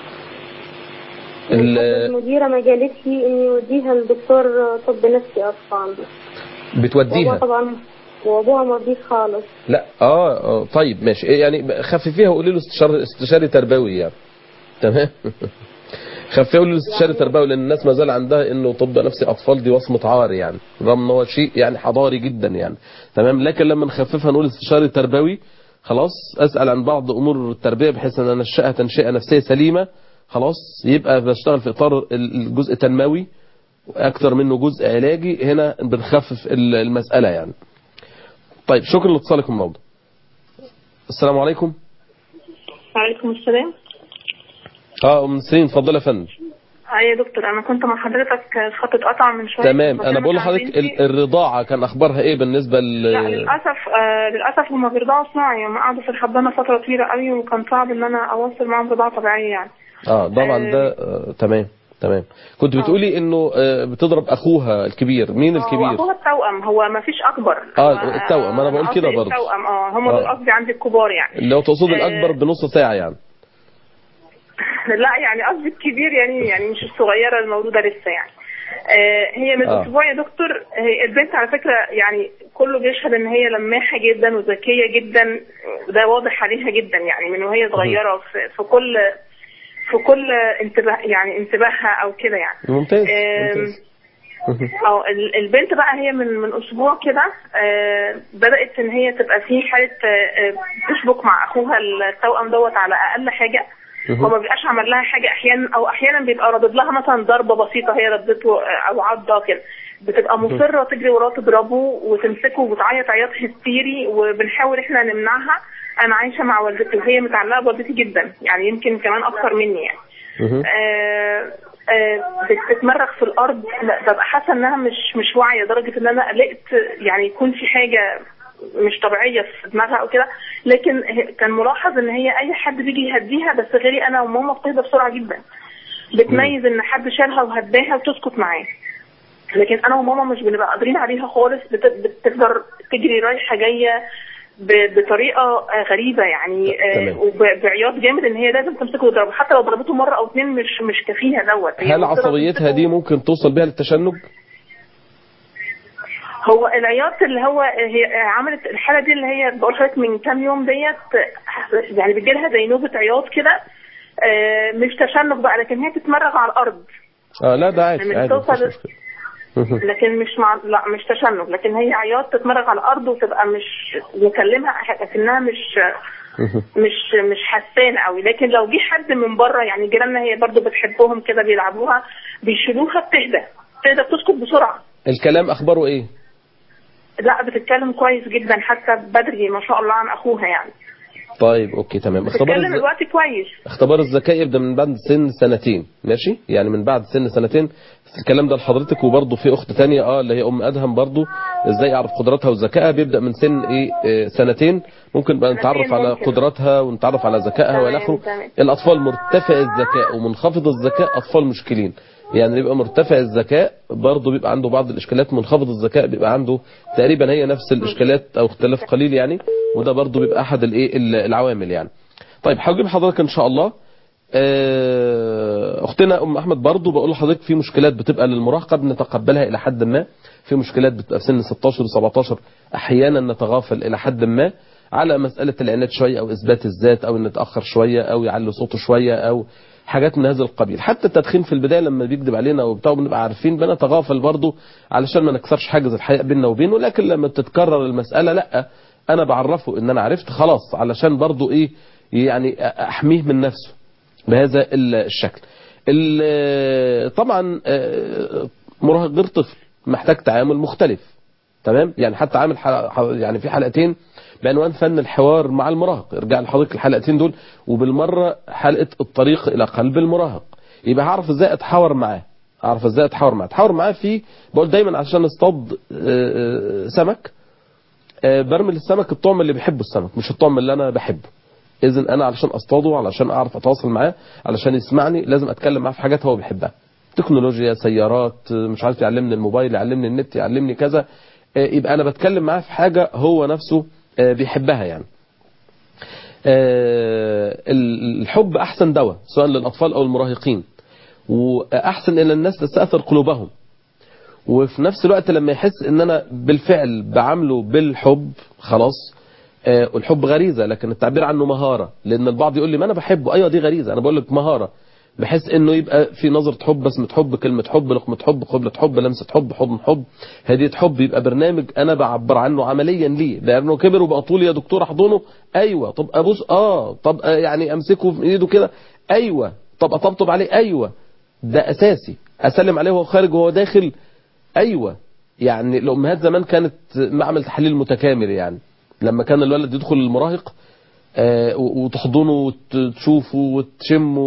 ال- المديرة ما قالت لي إني أوديها لدكتور طب نفسي أطفال وأبوها بتوديها طبعا وأبوها مرضيش خالص لا اه آه، طيب ماشي إيه يعني خففيها وقولي له استشار استشاري تربوي يعني تمام خففيها وقولي له استشاري تربوي لان الناس ما زال عندها انه طب نفسي اطفال دي وصمه عار يعني رغم ان هو شيء يعني حضاري جدا يعني تمام لكن لما نخففها نقول استشاري تربوي خلاص اسال عن بعض امور التربيه بحيث ان انا انشئها تنشئه نفسيه سليمه خلاص يبقى بشتغل في اطار الجزء التنموي اكثر منه جزء علاجي هنا بنخفف ال- المساله يعني طيب شكرا لاتصالكم النهارده السلام عليكم وعليكم السلام اه ام نسرين اتفضلي يا فندم اي يا دكتور انا كنت مع حضرتك الخط اتقطع من شويه تمام بس انا بقول مع لحضرتك بنتي- ال- الرضاعه كان اخبارها ايه بالنسبه ل لا للاسف آه للاسف هما بيرضعوا صناعي هما قعدوا في الحضانه فتره طويله قوي وكان صعب ان انا اوصل معاهم رضاعه طبيعيه يعني اه طبعا ده آه تمام تمام كنت بتقولي انه آه بتضرب اخوها الكبير مين هو الكبير اخوها التوأم هو ما فيش اكبر آه، هو- التوأم، أنا بقول قصدي كده برضه. التوأم اه هم دول آه. قصدي عندي الكبار يعني لو تقصد آه. الاكبر بنص ساعه يعني لا يعني قصدي الكبير يعني يعني مش الصغيره المولوده لسه يعني آه هي من آه. اسبوع يا دكتور هي البنت على فكره يعني كله بيشهد ان هي لماحه جدا وذكيه جدا ده واضح عليها جدا يعني من وهي صغيره في, في كل في كل انتباه يعني انتباهها او كده يعني ممتاز آم، ممتاز اه ال- البنت بقى هي من من اسبوع كده آه، بدات ان هي تبقى في حاله آه، آه، تشبك مع اخوها التوأم دوت على اقل حاجه هو ما بيبقاش عمل لها حاجه احيانا او احيانا بيبقى ردد لها مثلا ضربه بسيطه هي ردته آه، او عضه كده بتبقى مصره تجري وراه تضربه وتمسكه وبتعيط عياط هستيري وبنحاول احنا نمنعها انا عايشه مع والدتي وهي متعلقه بوالدتي جدا يعني يمكن كمان اكتر مني يعني مهم. آه، آه، بتتمرغ في الارض لا، ببقى حاسه انها مش مش واعيه لدرجه ان انا قلقت يعني يكون في حاجه مش طبيعيه في دماغها او كده لكن هي- كان ملاحظ ان هي اي حد بيجي يهديها بس غيري انا وماما بتهدى بسرعه جدا بتميز ان حد شالها وهداها وتسكت معاه لكن انا وماما مش بنبقى قادرين عليها خالص بت- بتقدر تجري رايحه جايه ب- بطريقه آه، غريبه يعني آه، تمام. وبعياط جامد ان هي لازم تمسكه وتضربه حتى لو ضربته مره او اتنين مش مش كافيها دوت هي هل مصرة عصبيتها تمسكه. دي ممكن توصل بيها للتشنج هو العياط اللي هو هي عملت الحاله دي اللي هي بقول لحضرتك من كام يوم ديت يعني بيجي لها زي نوبه عياط كده آه، مش تشنج بقى لكن هي تتمرغ على الارض اه لا ده عادي من عادي مفيش توصل- مشكله مهم. لكن مش مع لا مش تشنج لكن هي عياط تتمرغ على الارض وتبقى مش مكلمها اكنها مش مهم. مش مش حسانه قوي لكن لو جه حد من بره يعني جيراننا هي برضو بتحبهم كده بيلعبوها بيشيلوها بتهدى بتهدى بتسكت بسرعه الكلام اخباره ايه لا بتتكلم كويس جدا حتى بدري ما شاء الله عن اخوها يعني طيب اوكي تمام اختبار بتتكلم الز... الوقت كويس اختبار الذكاء يبدا من بعد سن سنتين ماشي يعني من بعد سن سنتين الكلام ده لحضرتك وبرضه في اخت تانية اه اللي هي ام ادهم برضه ازاي اعرف قدراتها وذكائها بيبدا من سن ايه آه، سنتين ممكن بقى نتعرف على ممكن. قدراتها ونتعرف على ذكائها تمام، والى اخره تمام. الاطفال مرتفع الذكاء ومنخفض الذكاء اطفال مشكلين يعني يبقى مرتفع الذكاء برضه بيبقى عنده بعض الاشكالات منخفض الذكاء بيبقى عنده تقريبا هي نفس الاشكالات او اختلاف قليل يعني وده برضه بيبقى احد الايه العوامل يعني طيب هجيب حضرتك ان شاء الله آه، اختنا ام احمد برضو بقول لحضرتك في مشكلات بتبقى للمراهقه بنتقبلها الى حد ما في مشكلات بتبقى في سن 16 و17 احيانا نتغافل الى حد ما على مساله العناد شويه او اثبات الذات او ان نتاخر شويه او يعلي صوته شويه او حاجات من هذا القبيل حتى التدخين في البدايه لما بيكذب علينا وبتاع بنبقى عارفين بنتغافل برضو علشان ما نكسرش حاجز الحياء بيننا وبينه لكن لما بتتكرر المساله لا انا بعرفه ان انا عرفت خلاص علشان برضو ايه يعني احميه من نفسه بهذا الشكل ال- طبعا آه، مراهق غير طفل محتاج تعامل مختلف تمام يعني حتى عامل حلقة يعني في حلقتين بعنوان فن الحوار مع المراهق ارجع لحضرتك الحلقتين دول وبالمره حلقه الطريق الى قلب المراهق يبقى هعرف ازاي اتحاور معاه اعرف ازاي اتحاور معاه اتحاور معاه في بقول دايما عشان اصطاد آه، آه، سمك آه، برمي السمك الطعم اللي بيحبه السمك مش الطعم اللي انا بحبه اذا انا علشان اصطاده علشان اعرف اتواصل معاه علشان يسمعني لازم اتكلم معاه في حاجات هو بيحبها تكنولوجيا سيارات مش عارف يعلمني الموبايل يعلمني النت يعلمني كذا آه، يبقى انا بتكلم معاه في حاجه هو نفسه آه، بيحبها يعني آه، الحب احسن دواء سواء للاطفال او المراهقين واحسن الى الناس تستاثر قلوبهم وفي نفس الوقت لما يحس ان انا بالفعل بعامله بالحب خلاص آه، والحب غريزه لكن التعبير عنه مهاره لان البعض يقول لي ما انا بحبه ايوه دي غريزه انا بقول لك مهاره بحيث انه يبقى في نظره حب بسمه حب كلمه حب لقمه حب قبله حب لمسه حب حضن حب هديه حب يبقى برنامج انا بعبر عنه عمليا ليه لانه كبر وبقى طول يا دكتور احضنه ايوه طب ابوس اه طب آه، يعني امسكه في ايده كده ايوه طب اطبطب عليه ايوه ده اساسي اسلم عليه وهو خارج وهو داخل ايوه يعني الامهات زمان كانت معمل تحليل متكامل يعني لما كان الولد يدخل المراهق آه، و- وتحضنه وتشوفه وتشمه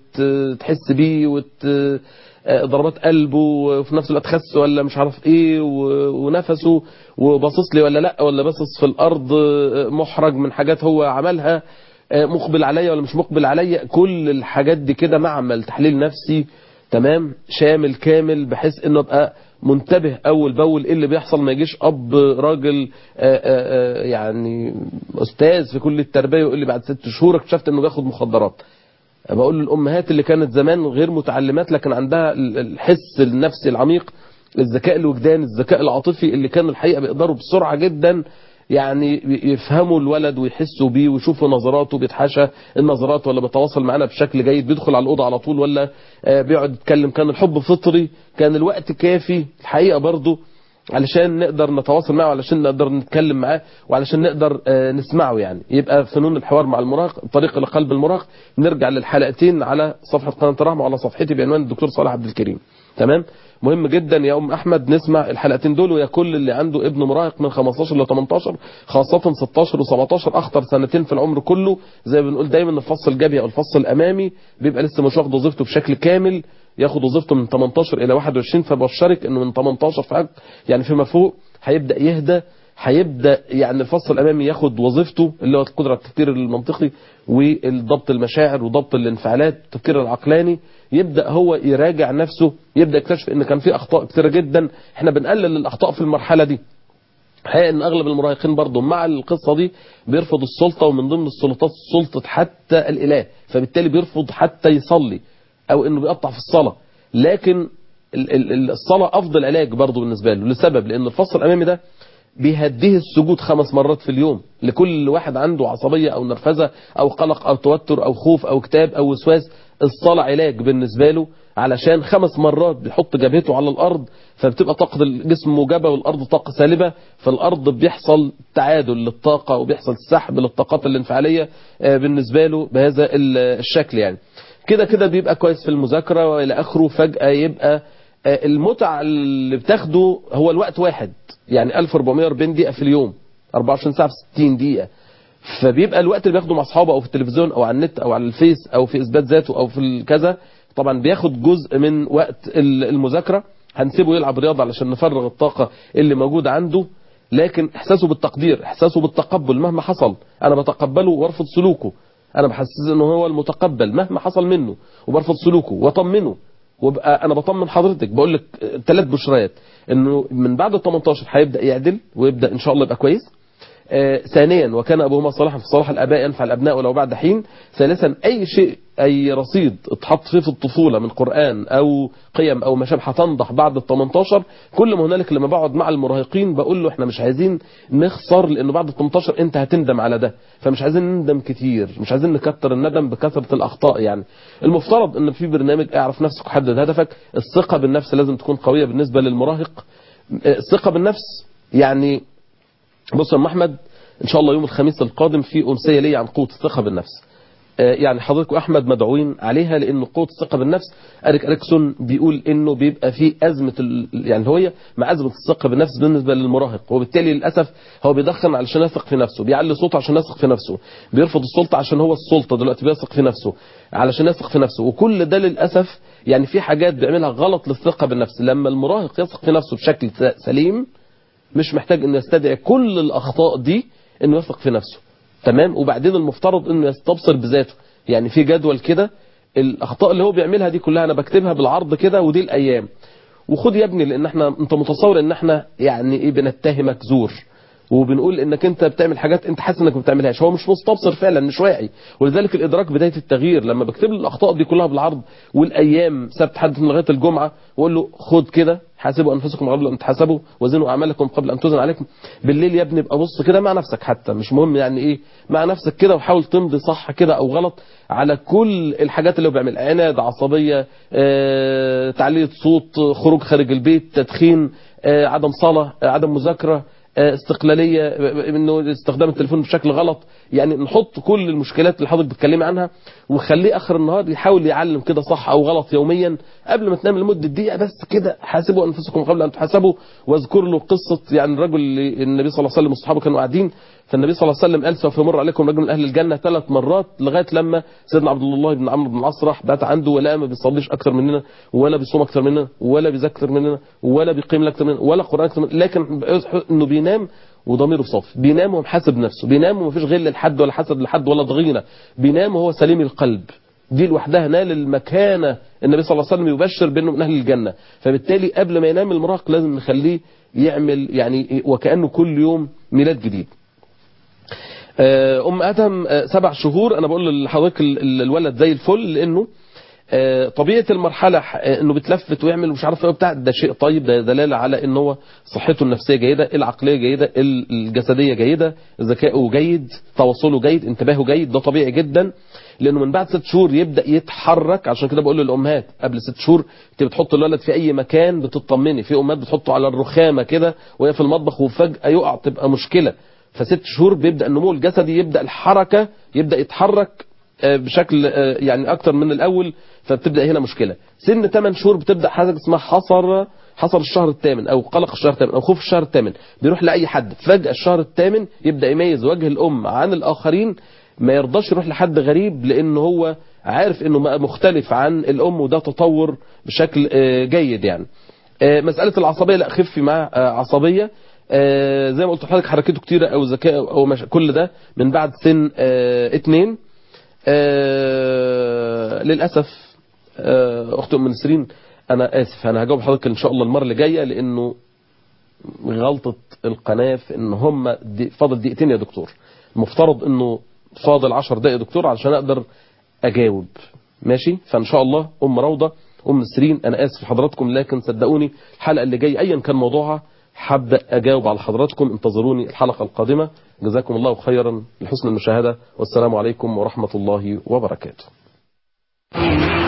وتحس بيه وت آه، ضربات قلبه وفي نفس الوقت خس ولا مش عارف ايه و- ونفسه وباصص لي ولا لا ولا باصص في الارض آه، محرج من حاجات هو عملها آه، مقبل عليا ولا مش مقبل عليا كل الحاجات دي كده معمل تحليل نفسي تمام شامل كامل بحيث انه ابقى منتبه اول باول ايه اللي بيحصل ما يجيش اب راجل آآ آآ يعني استاذ في كل التربيه ويقول لي بعد ست شهور اكتشفت انه بياخد مخدرات بقول للامهات اللي كانت زمان غير متعلمات لكن عندها ال- الحس النفسي العميق الذكاء الوجداني الذكاء العاطفي اللي كانوا الحقيقه بيقدروا بسرعه جدا يعني يفهموا الولد ويحسوا بيه ويشوفوا نظراته بيتحاشى النظرات ولا بيتواصل معانا بشكل جيد بيدخل على الاوضه على طول ولا آه، بيقعد يتكلم كان الحب فطري كان الوقت كافي الحقيقه برضه علشان نقدر نتواصل معه وعلشان نقدر نتكلم معاه وعلشان نقدر آه، نسمعه يعني يبقى فنون الحوار مع المراهق طريق لقلب المراهق نرجع للحلقتين على صفحه قناه الرحمه وعلى صفحتي بعنوان الدكتور صالح عبد الكريم تمام مهم جدا يا ام احمد نسمع الحلقتين دول ويا كل اللي عنده ابن مراهق من 15 ل 18 خاصه 16 و17 اخطر سنتين في العمر كله زي ما بنقول دايما الفص الجبهي او الفص الامامي بيبقى لسه مش واخد وظيفته بشكل كامل ياخد وظيفته من 18 الى 21 فبشرك انه من 18 فوق يعني فيما فوق هيبدا يهدى هيبدا يعني الفصل الامامي ياخد وظيفته اللي هو القدره على التفكير المنطقي والضبط المشاعر وضبط الانفعالات التفكير العقلاني يبدا هو يراجع نفسه يبدا يكتشف ان كان في اخطاء كتيره جدا احنا بنقلل الاخطاء في المرحله دي الحقيقه ان اغلب المراهقين برضه مع القصه دي بيرفض السلطه ومن ضمن السلطات سلطه حتى الاله فبالتالي بيرفض حتى يصلي او انه بيقطع في الصلاه لكن ال- ال- الصلاه افضل علاج برضه بالنسبه له لسبب لان الفصل الامامي ده بيهديه السجود خمس مرات في اليوم لكل واحد عنده عصبيه او نرفزه او قلق او توتر او خوف او اكتئاب او وسواس الصلاه علاج بالنسبه له علشان خمس مرات بيحط جبهته على الارض فبتبقى طاقه الجسم موجبه والارض طاقه سالبه فالارض بيحصل تعادل للطاقه وبيحصل سحب للطاقات الانفعاليه آه، بالنسبه له بهذا ال- الشكل يعني كده كده بيبقى كويس في المذاكره والى اخره فجاه يبقى آه، المتع اللي بتاخده هو الوقت واحد يعني 1440 دقيقه في اليوم 24 ساعه في 60 دقيقه فبيبقى الوقت اللي بياخده مع اصحابه او في التلفزيون او على النت او على الفيس او في اثبات ذاته او في الكذا طبعا بياخد جزء من وقت ال- المذاكره هنسيبه يلعب رياضه علشان نفرغ الطاقه اللي موجوده عنده لكن احساسه بالتقدير احساسه بالتقبل مهما حصل انا بتقبله وارفض سلوكه انا بحسس انه هو المتقبل مهما حصل منه وبرفض سلوكه واطمنه وابقى انا بطمن حضرتك بقول لك ثلاث بشريات انه من بعد ال 18 هيبدا يعدل ويبدا ان شاء الله يبقى كويس آه ثانيا وكان ابوهما صالحا في صلاح الاباء ينفع الابناء ولو بعد حين ثالثا اي شيء اي رصيد اتحط فيه في الطفوله من قران او قيم او ما شابه هتنضح بعد ال 18 كل ما هنالك لما بقعد مع المراهقين بقول له احنا مش عايزين نخسر لانه بعد ال 18 انت هتندم على ده فمش عايزين نندم كتير مش عايزين نكتر الندم بكثره الاخطاء يعني المفترض ان في برنامج اعرف نفسك وحدد هدفك الثقه بالنفس لازم تكون قويه بالنسبه للمراهق آه، الثقه بالنفس يعني بص يا ام احمد ان شاء الله يوم الخميس القادم في امسيه لي عن قوه الثقه بالنفس آه، يعني حضرتك واحمد مدعوين عليها لان قوه الثقه بالنفس اريك اريكسون بيقول انه بيبقى في ازمه ال... يعني الهويه مع ازمه الثقه بالنفس بالنسبه للمراهق وبالتالي للاسف هو بيدخن علشان يثق في نفسه بيعلي صوته عشان يثق في نفسه بيرفض السلطه عشان هو السلطه دلوقتي بيثق في نفسه علشان يثق في نفسه وكل ده للاسف يعني في حاجات بيعملها غلط للثقه بالنفس لما المراهق يثق في نفسه بشكل س- سليم مش محتاج انه يستدعي كل الاخطاء دي انه يثق في نفسه تمام وبعدين المفترض انه يستبصر بذاته يعني في جدول كده الاخطاء اللي هو بيعملها دي كلها انا بكتبها بالعرض كده ودي الايام وخد يا ابني لان احنا انت متصور ان احنا يعني ايه بنتهمك زور وبنقول انك انت بتعمل حاجات انت حاسس انك ما بتعملهاش هو مش مستبصر فعلا مش واعي ولذلك الادراك بدايه التغيير لما بكتب له الاخطاء دي كلها بالعرض والايام سبت حد من لغايه الجمعه واقول له خد كده حاسبوا انفسكم قبل ان تحاسبوا وزنوا اعمالكم قبل ان توزن عليكم بالليل يا ابني ابقى بص كده مع نفسك حتى مش مهم يعني ايه مع نفسك كده وحاول تمضي صح كده او غلط على كل الحاجات اللي هو بيعملها عناد عصبيه آه، تعلية صوت خروج خارج البيت تدخين آه، عدم صلاه آه، عدم مذاكره آه، استقلاليه آه، انه استخدام التليفون بشكل غلط يعني نحط كل المشكلات اللي حضرتك بتتكلمي عنها وخليه اخر النهار يحاول يعلم كده صح او غلط يوميا قبل ما تنام لمده دقيقه بس كده حاسبوا انفسكم قبل ان تحاسبوا واذكر له قصه يعني الرجل اللي النبي صلى الله عليه وسلم واصحابه كانوا قاعدين فالنبي صلى الله عليه وسلم قال سوف يمر عليكم رجل من اهل الجنه ثلاث مرات لغايه لما سيدنا عبد الله بن عمرو بن العاص راح بات عنده ولا ما بيصليش اكتر مننا ولا بيصوم اكتر مننا ولا بيذاكر أكتر مننا ولا بيقيم اكتر مننا ولا قران اكتر مننا لكن انه بينام وضميره صافي بينام ومحاسب نفسه بينام ومفيش غل لحد ولا حسد لحد ولا ضغينه بينام وهو سليم القلب دي لوحدها نال المكانة النبي صلى الله عليه وسلم يبشر بأنه من أهل الجنة فبالتالي قبل ما ينام المراهق لازم نخليه يعمل يعني وكأنه كل يوم ميلاد جديد آه، أم آدم آه، سبع شهور أنا بقول لحضرتك ال- ال- الولد زي الفل لأنه آه، طبيعة المرحلة آه، انه بتلفت ويعمل ومش عارف ايه وبتاع ده شيء طيب ده دلالة على ان هو صحته النفسية جيدة العقلية جيدة ال- الجسدية جيدة ذكائه جيد تواصله جيد انتباهه جيد ده طبيعي جدا لانه من بعد ست شهور يبدا يتحرك عشان كده بقول للامهات قبل ست شهور انت بتحط الولد في اي مكان بتطمني في امهات بتحطه على الرخامه كده وهي في المطبخ وفجاه يقع تبقى مشكله فست شهور بيبدا النمو الجسدي يبدا الحركه يبدا يتحرك آه، بشكل آه، يعني اكتر من الاول فبتبدا هنا مشكله سن 8 شهور بتبدا حاجه اسمها حصر حصر الشهر الثامن او قلق الشهر الثامن او خوف الشهر الثامن بيروح لاي حد فجاه الشهر الثامن يبدا يميز وجه الام عن الاخرين ما يرضاش يروح لحد غريب لان هو عارف انه بقى مختلف عن الام وده تطور بشكل آه، جيد يعني آه، مساله العصبيه لا خفي مع آه، عصبيه آه، زي ما قلت لحضرتك حركته كتيره او ذكاء او مش... كل ده من بعد سن آه، اتنين آه، للاسف آه، اخت ام نسرين انا اسف انا هجاوب حضرتك ان شاء الله المره اللي جايه لانه غلطه القناه في ان هم دي فاضل دقيقتين يا دكتور المفترض انه فاضل 10 دقائق يا دكتور علشان اقدر اجاوب ماشي فان شاء الله ام روضه ام نسرين انا اسف لحضراتكم لكن صدقوني الحلقه اللي جايه ايا كان موضوعها هبدا اجاوب على حضراتكم انتظروني الحلقه القادمه جزاكم الله خيرا لحسن المشاهده والسلام عليكم ورحمه الله وبركاته